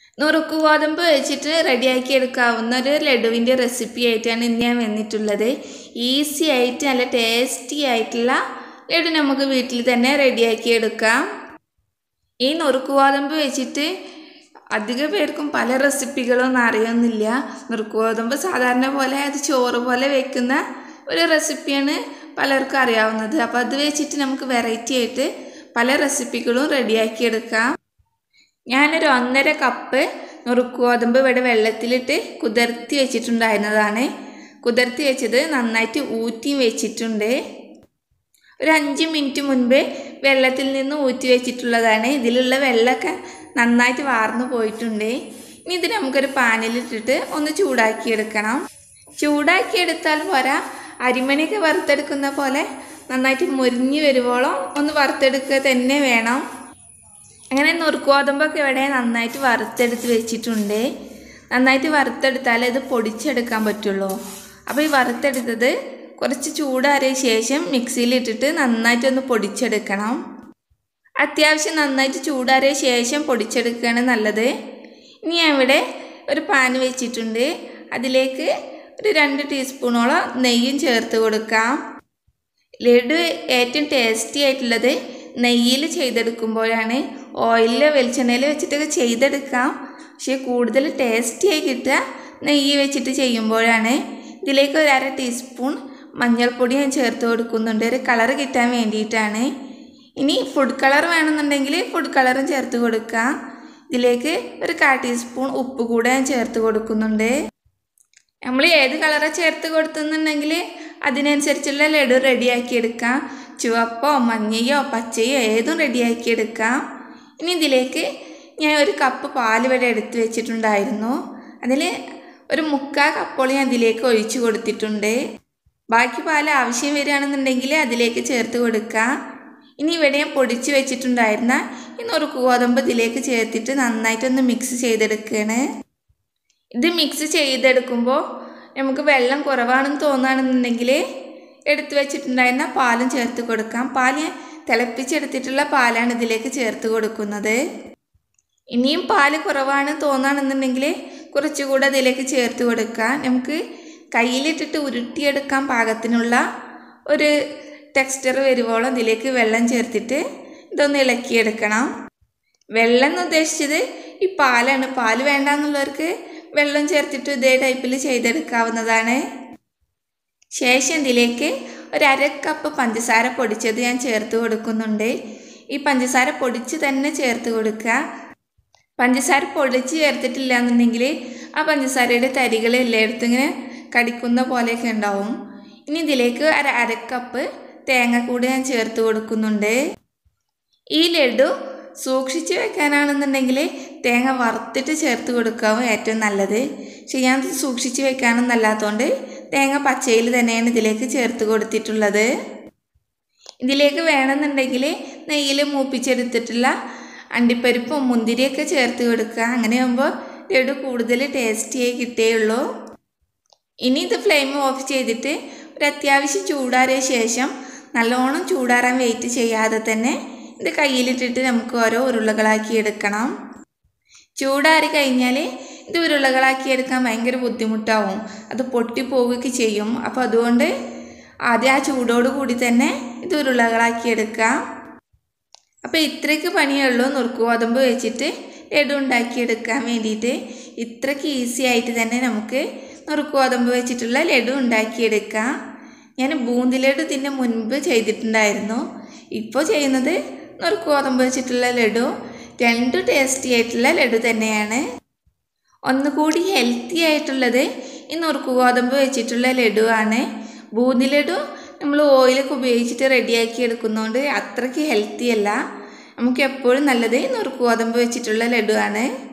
നുറുക്ക് ഗോതമ്പ് വെച്ചിട്ട് റെഡിയാക്കി എടുക്കാവുന്ന ഒരു ലഡുവിൻ്റെ റെസിപ്പി ആയിട്ടാണ് ഇന്ന് ഞാൻ വന്നിട്ടുള്ളത് ഈസി ആയിട്ട് നല്ല ടേസ്റ്റി ആയിട്ടുള്ള ലഡു നമുക്ക് വീട്ടിൽ തന്നെ റെഡിയാക്കി എടുക്കാം ഈ നുറുക്ക് ഗോതമ്പ് വെച്ചിട്ട് അധിക പേർക്കും പല റെസിപ്പികളൊന്നും അറിയുന്നില്ല നുറുക്ക് ഗോതമ്പ് സാധാരണ പോലെ അത് ചോറ് പോലെ വെക്കുന്ന ഒരു റെസിപ്പിയാണ് പലർക്കും അറിയാവുന്നത് അപ്പോൾ അത് വെച്ചിട്ട് നമുക്ക് വെറൈറ്റി ആയിട്ട് പല റെസിപ്പികളും റെഡിയാക്കി എടുക്കാം ഞാനൊരു ഒന്നര കപ്പ് നുറുക്ക് ഗോതമ്പ് ഇവിടെ വെള്ളത്തിലിട്ട് കുതിർത്തി വെച്ചിട്ടുണ്ടായിരുന്നതാണ് കുതിർത്തി വെച്ചത് നന്നായിട്ട് ഊറ്റി വെച്ചിട്ടുണ്ട് ഒരു അഞ്ച് മിനിറ്റ് മുൻപ് വെള്ളത്തിൽ നിന്ന് ഊറ്റി വെച്ചിട്ടുള്ളതാണ് ഇതിലുള്ള വെള്ളമൊക്കെ നന്നായിട്ട് വാർന്നു പോയിട്ടുണ്ട് ഇനി ഇത് നമുക്കൊരു പാനിലിട്ടിട്ട് ഒന്ന് ചൂടാക്കിയെടുക്കണം ചൂടാക്കിയെടുത്താൽ പോരാ അരിമണിയൊക്കെ വറുത്തെടുക്കുന്ന പോലെ നന്നായിട്ട് മുരിഞ്ഞ് വരുവോളം ഒന്ന് വറുത്തെടുക്കുക തന്നെ വേണം അങ്ങനെ നുറുക്കോതമ്പൊക്കെ ഇവിടെ നന്നായിട്ട് വറുത്തെടുത്ത് വെച്ചിട്ടുണ്ട് നന്നായിട്ട് വറുത്തെടുത്താലേ ഇത് പൊടിച്ചെടുക്കാൻ പറ്റുള്ളൂ അപ്പോൾ ഈ വറുത്തെടുത്തത് കുറച്ച് ചൂടാറിയ ശേഷം മിക്സിയിലിട്ടിട്ട് നന്നായിട്ടൊന്ന് പൊടിച്ചെടുക്കണം അത്യാവശ്യം നന്നായിട്ട് ചൂടാറിയ ശേഷം പൊടിച്ചെടുക്കുകയാണ് നല്ലത് ഇനി ഞാൻ ഇവിടെ ഒരു പാൻ വെച്ചിട്ടുണ്ട് അതിലേക്ക് ഒരു രണ്ട് ടീസ്പൂണോളം നെയ്യും ചേർത്ത് കൊടുക്കാം ലഡു ഏറ്റവും ടേസ്റ്റി ആയിട്ടുള്ളത് നെയ്യിൽ ചെയ്തെടുക്കുമ്പോഴാണ് ഓയിലിൽ വെളിച്ചെണ്ണയിൽ വെച്ചിട്ടൊക്കെ ചെയ്തെടുക്കാം പക്ഷേ കൂടുതൽ ടേസ്റ്റി ആയി കിട്ടുക നെയ്യ് വെച്ചിട്ട് ചെയ്യുമ്പോഴാണ് ഇതിലേക്ക് ഒരു അര ടീസ്പൂൺ മഞ്ഞൾപ്പൊടി ഞാൻ ചേർത്ത് കൊടുക്കുന്നുണ്ട് ഒരു കളർ കിട്ടാൻ വേണ്ടിയിട്ടാണ് ഇനി ഫുഡ് കളർ വേണമെന്നുണ്ടെങ്കിൽ ഫുഡ് കളറും ചേർത്ത് കൊടുക്കാം ഇതിലേക്ക് ഒരു കാ ടീസ്പൂൺ ഉപ്പ് കൂടെ ഞാൻ ചേർത്ത് കൊടുക്കുന്നുണ്ട് നമ്മൾ ഏത് കളറാണ് ചേർത്ത് കൊടുത്തുന്നുണ്ടെങ്കിൽ അതിനനുസരിച്ചുള്ള ലഡു റെഡിയാക്കി എടുക്കാം ചുവപ്പോ മഞ്ഞയോ പച്ചയോ ഏതും റെഡിയാക്കി എടുക്കാം ഇനി ഇതിലേക്ക് ഞാൻ ഒരു കപ്പ് പാൽ ഇവിടെ എടുത്ത് വെച്ചിട്ടുണ്ടായിരുന്നു അതിൽ ഒരു മുക്കാൽ കപ്പോളം ഞാൻ ഇതിലേക്ക് ഒഴിച്ചു കൊടുത്തിട്ടുണ്ട് ബാക്കി പാൽ ആവശ്യം വരികയാണെന്നുണ്ടെങ്കിൽ അതിലേക്ക് ചേർത്ത് കൊടുക്കാം ഇനി ഇവിടെ ഞാൻ പൊടിച്ച് വെച്ചിട്ടുണ്ടായിരുന്ന ഈ നുറുക്ക് ഗോതമ്പ് ഇതിലേക്ക് ചേർത്തിട്ട് നന്നായിട്ടൊന്ന് മിക്സ് ചെയ്തെടുക്കുകയാണ് ഇത് മിക്സ് ചെയ്തെടുക്കുമ്പോൾ നമുക്ക് വെള്ളം കുറവാണെന്ന് തോന്നുകയാണെന്നുണ്ടെങ്കിൽ എടുത്തു വെച്ചിട്ടുണ്ടായിരുന്ന പാലും ചേർത്ത് കൊടുക്കാം പാൽ ഞാൻ തിളപ്പിച്ചെടുത്തിട്ടുള്ള പാലാണ് ഇതിലേക്ക് ചേർത്ത് കൊടുക്കുന്നത് ഇനിയും പാല് കുറവാണ് തോന്നുകയാണെന്നുണ്ടെങ്കിൽ കുറച്ചുകൂടെ അതിലേക്ക് ചേർത്ത് കൊടുക്കാം നമുക്ക് കയ്യിലിട്ടിട്ട് ഉരുട്ടിയെടുക്കാൻ പാകത്തിനുള്ള ഒരു ടെക്സ്ചർ വരുവോളം ഇതിലേക്ക് വെള്ളം ചേർത്തിട്ട് ഇതൊന്ന് ഇളക്കിയെടുക്കണം വെള്ളം എന്ന് ഉദ്ദേശിച്ചത് ഈ പാലാണ് പാല് വേണ്ടാന്നുള്ളവർക്ക് വെള്ളം ചേർത്തിട്ട് ഇതേ ടൈപ്പിൽ ചെയ്തെടുക്കാവുന്നതാണ് ശേഷം ഇതിലേക്ക് ഒരു അര കപ്പ് പഞ്ചസാര പൊടിച്ചത് ഞാൻ ചേർത്ത് കൊടുക്കുന്നുണ്ട് ഈ പഞ്ചസാര പൊടിച്ച് തന്നെ ചേർത്ത് കൊടുക്കുക പഞ്ചസാര പൊടിച്ച് ചേർത്തിട്ടില്ല എന്നുണ്ടെങ്കിൽ ആ പഞ്ചസാരയുടെ തരികൾ എല്ലായിടത്തും ഇങ്ങനെ കടിക്കുന്ന പോലെയൊക്കെ ഉണ്ടാവും ഇനി ഇതിലേക്ക് അര അര കപ്പ് തേങ്ങ കൂടി ഞാൻ ചേർത്ത് കൊടുക്കുന്നുണ്ട് ഈ ലഡു സൂക്ഷിച്ച് വെക്കാനാണെന്നുണ്ടെങ്കിൽ തേങ്ങ വറുത്തിട്ട് ചേർത്ത് കൊടുക്കാവും ഏറ്റവും നല്ലത് പക്ഷെ ഞാൻ സൂക്ഷിച്ച് വെക്കാനൊന്നല്ലാത്തതുകൊണ്ട് തേങ്ങ പച്ചയിൽ തന്നെയാണ് ഇതിലേക്ക് ചേർത്ത് കൊടുത്തിട്ടുള്ളത് ഇതിലേക്ക് വേണമെന്നുണ്ടെങ്കിൽ നെയ്യിൽ മൂപ്പിച്ചെടുത്തിട്ടുള്ള അണ്ടിപ്പരിപ്പും മുന്തിരിയൊക്കെ ചേർത്ത് കൊടുക്കുക അങ്ങനെ ആകുമ്പോൾ ലഡു കൂടുതൽ ടേസ്റ്റിയായി കിട്ടേയുള്ളൂ ഇനി ഇത് ഫ്ലെയിം ഓഫ് ചെയ്തിട്ട് ഒരു അത്യാവശ്യം ചൂടാറിയ ശേഷം നല്ലോണം ചൂടാറാൻ വെയിറ്റ് ചെയ്യാതെ തന്നെ ഇത് കയ്യിലിട്ടിട്ട് നമുക്ക് ഓരോ ഉരുളകളാക്കി എടുക്കണം ചൂടാറി കഴിഞ്ഞാൽ ഇത് ഉരുളകളാക്കി എടുക്കാൻ ഭയങ്കര ബുദ്ധിമുട്ടാവും അത് പൊട്ടിപ്പോവുകയൊക്കെ ചെയ്യും അപ്പോൾ അതുകൊണ്ട് ആദ്യം ആ ചൂടോട് കൂടി തന്നെ ഇത് ഉരുളകളാക്കി എടുക്കാം അപ്പോൾ ഇത്രയ്ക്ക് പണിയേ ഉള്ളൂ നുറുക്ക് ഗോതമ്പ് വെച്ചിട്ട് ലഡു ഉണ്ടാക്കിയെടുക്കാൻ വേണ്ടിയിട്ട് ഇത്രയ്ക്ക് ഈസി ആയിട്ട് തന്നെ നമുക്ക് നുറുക്ക് ഗോതമ്പ് വെച്ചിട്ടുള്ള ലഡു ഉണ്ടാക്കിയെടുക്കാം ഞാൻ ബൂന്തി ലഡു ഇതിൻ്റെ മുൻപ് ചെയ്തിട്ടുണ്ടായിരുന്നു ഇപ്പോൾ ചെയ്യുന്നത് നുറുക്ക് ഗോതമ്പ് വെച്ചിട്ടുള്ള ലഡു രണ്ട് ടേസ്റ്റി ആയിട്ടുള്ള ലഡു തന്നെയാണ് ഒന്നുകൂടി ഹെൽത്തി ആയിട്ടുള്ളത് ഈ നുറുക്ക് ഗോതമ്പ് വെച്ചിട്ടുള്ള ലഡു ആണ് ബൂന്തി ലഡു നമ്മൾ ഓയിലൊക്കെ ഉപയോഗിച്ചിട്ട് റെഡിയാക്കി എടുക്കുന്നതുകൊണ്ട് അത്രയ്ക്ക് ഹെൽത്തി അല്ല നമുക്ക് എപ്പോഴും നല്ലത് നുറുക്ക് ഗോതമ്പ് വെച്ചിട്ടുള്ള ലഡു ആണ്